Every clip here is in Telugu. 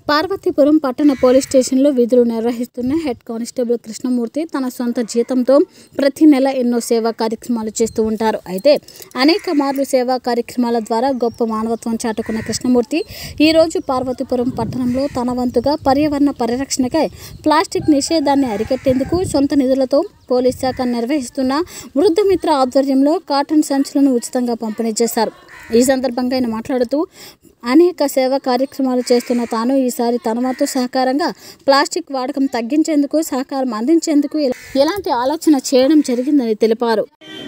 పార్వతీపురం పట్టణ పోలీస్ స్టేషన్లో విధులు నిర్వహిస్తున్న హెడ్ కానిస్టేబుల్ కృష్ణమూర్తి తన సొంత జీతంతో ప్రతి నెల ఎన్నో సేవా కార్యక్రమాలు చేస్తూ ఉంటారు అయితే అనేక మార్లు సేవా కార్యక్రమాల ద్వారా గొప్ప మానవత్వం చాటుకున్న కృష్ణమూర్తి ఈరోజు పార్వతీపురం పట్టణంలో తన వంతుగా పర్యావరణ పరిరక్షణకై ప్లాస్టిక్ నిషేధాన్ని అరికట్టేందుకు సొంత నిధులతో పోలీస్ శాఖ నిర్వహిస్తున్న వృద్ధమిత్ర ఆధ్వర్యంలో కాటన్ సంచులను ఉచితంగా పంపిణీ చేశారు ఈ సందర్భంగా ఆయన మాట్లాడుతూ అనేక సేవా కార్యక్రమాలు చేస్తున్న తాను ఈసారి తన వంతు సహకారంగా ప్లాస్టిక్ వాడకం తగ్గించేందుకు సహకారం అందించేందుకు ఎల- ఎలాంటి ఆలోచన చేయడం జరిగిందని తెలిపారు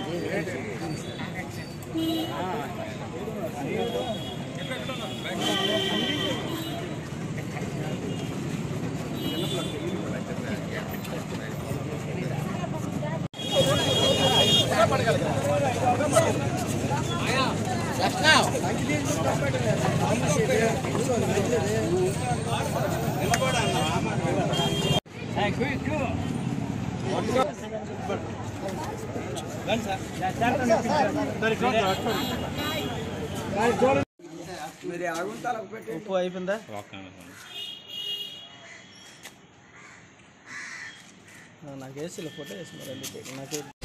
ఉప్పు అయిపోయిందా నాకు వేసి ఫోటో వేసి మరి అందుకే నాకు